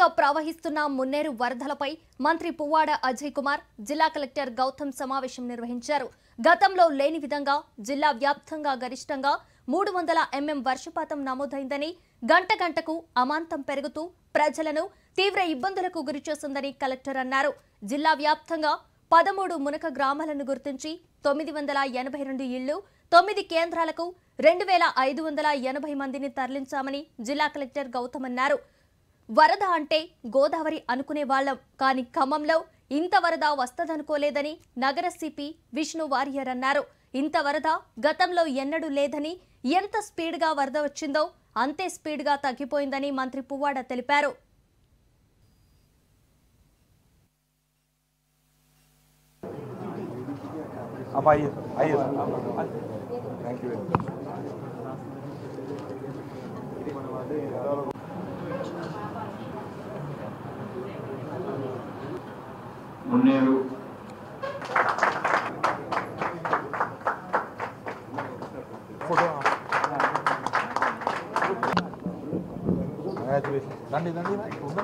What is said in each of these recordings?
ఉధృతంగా ప్రవహిస్తున్న మున్నేరు వరదలపై మంత్రి పువ్వాడ అజయ్ కుమార్ జిల్లా కలెక్టర్ గౌతమ్ సమావేశం నిర్వహించారు గతంలో లేని విధంగా జిల్లా వ్యాప్తంగా గరిష్టంగా మూడు వందల ఎంఎం వర్షపాతం నమోదైందని గంట గంటకు అమాంతం పెరుగుతూ ప్రజలను తీవ్ర ఇబ్బందులకు గురిచేస్తుందని కలెక్టర్ అన్నారు జిల్లా వ్యాప్తంగా పదమూడు మునక గ్రామాలను గుర్తించి తొమ్మిది వందల ఎనభై రెండు ఇళ్లు తొమ్మిది కేంద్రాలకు రెండు వేల ఐదు వందల ఎనభై మందిని తరలించామని జిల్లా కలెక్టర్ గౌతమ్ అన్నారు వరద అంటే గోదావరి అనుకునే వాళ్ళం కానీ ఖమ్మంలో ఇంత వరద వస్తదనుకోలేదని నగర సిపి విష్ణు వారియర్ అన్నారు ఇంత వరద గతంలో ఎన్నడూ లేదని ఎంత స్పీడ్గా వరద వచ్చిందో అంతే స్పీడ్గా తగ్గిపోయిందని మంత్రి పువ్వాడ తెలిపారు अब आइए आइए थैंक यू మున్నేరు फोटो దండి దండి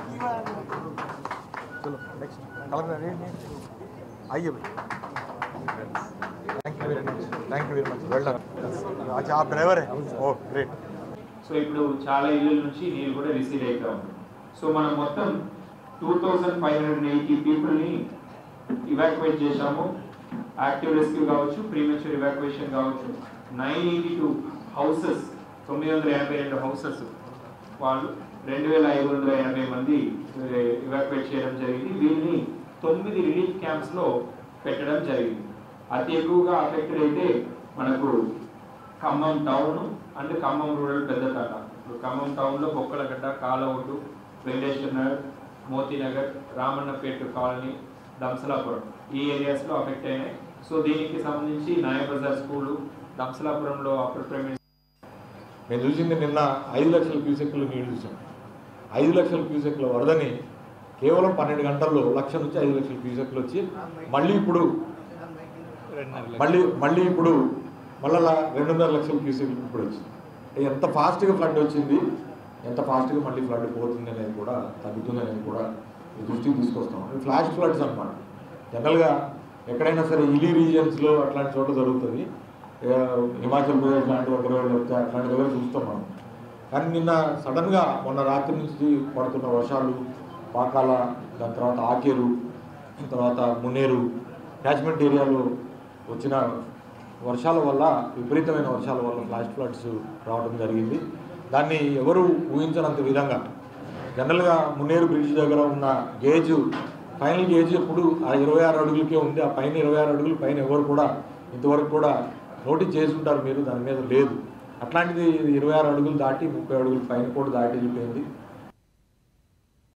चलो नेक्स्ट कलर रेड आइए भाई thank you very much thank you very much well done अच्छा आप ड्राइवर हैं ओह ग्रेट సో ఇప్పుడు చాలా ఇళ్ళ నుంచి నీళ్ళు కూడా రిసీవ్ అవుతా ఉంది సో మనం మొత్తం two thousand five hundred eighty పీపుల్ని ఇవాక్యువేట్ చేశాము యాక్టివ్ రెస్క్యూ కావచ్చు ప్రీమెచ్యూర్ ఇవాక్యువేషన్ కావచ్చు నైన్ ఎయిటీ టూ హౌసెస్ తొమ్మిది వందల ఎనభై రెండు హౌసెస్ వాళ్ళు రెండు వేల ఐదు వందల ఎనభై మంది ఇవాక్యువేట్ చేయడం జరిగింది వీళ్ళని తొమ్మిది రిలీఫ్ క్యాంప్స్లో పెట్టడం జరిగింది అతి ఎక్కువగా అఫెక్టెడ్ అయితే మనకు Khammam town and Khammam rural Peddathata ఇప్పుడు ఖమ్మం టౌన్లో బొక్కలగడ్డ కాలవడ్డు వెంకటేశ్వర నగర్ మోతీనగర్ రామన్నపేట కాలనీ దంసలాపురం ఈ ఏరియాస్లో అఫెక్ట్ అయినాయి సో దీనికి సంబంధించి నాయబజార్ స్కూలు దంసలాపురంలో అప్పర్ ప్రైమరీ మేము చూసింది నిన్న ఐదు లక్షల క్యూసెక్లు నీళ్లు చూసాం ఐదు లక్షల క్యూసెక్ల వరదని కేవలం పన్నెండు గంటల్లో లక్ష నుంచి ఐదు లక్షల క్యూసెక్లు వచ్చి మళ్ళీ ఇప్పుడు మళ్ళీ మళ్ళీ ఇప్పుడు మళ్ళా రెండున్నర లక్షల క్యూసెక్లు ఇప్పుడు వచ్చింది అంటే ఎంత ఫాస్ట్గా ఫ్లడ్ వచ్చింది ఎంత ఫాస్ట్గా మళ్ళీ ఫ్లడ్ పోతుంది అనేది కూడా తగ్గుతుంది అనేది కూడా ఈ దృష్టికి తీసుకొస్తాం ఇవి ఫ్లాష్ ఫ్లడ్స్ అనమాట జనరల్గా ఎక్కడైనా సరే ఇలీ రీజియన్స్లో అట్లాంటి చోట్ల జరుగుతుంది ఏ, హిమాచల్ ప్రదేశ్ లాంటి దగ్గర లేకపోతే అట్లాంటి దగ్గర చూస్తాం మనం కానీ నిన్న సడన్గా మొన్న రాత్రి నుంచి పడుతున్న వర్షాలు పాకాల దాని తర్వాత ఆకేరు తర్వాత మున్నేరు క్యాచ్మెంట్ ఏరియాలో వచ్చిన వర్షాల వల్ల విపరీతమైన వర్షాల వల్ల ఫ్లాష్ ఫ్లడ్స్ రావడం జరిగింది దాన్ని ఎవరు ఊహించనంత విధంగా జనరల్గా మున్నేరు బ్రిడ్జ్ దగ్గర ఉన్న గేజ్ ఫైనల్ గేజ్ ఎప్పుడు ఆ ఇరవై ఆరు అడుగులకే ఉంది ఆ పైన ఇరవై ఆరు అడుగులు పైన ఎవరు కూడా ఇంతవరకు కూడా నోటీస్ చేసి ఉంటారు మీరు దాని మీద లేదు అట్లాంటిది ఇది ఇరవై ఆరు అడుగులు దాటి ముప్పై అడుగులు పైన కూడా దాటి వెళ్ళిపోయింది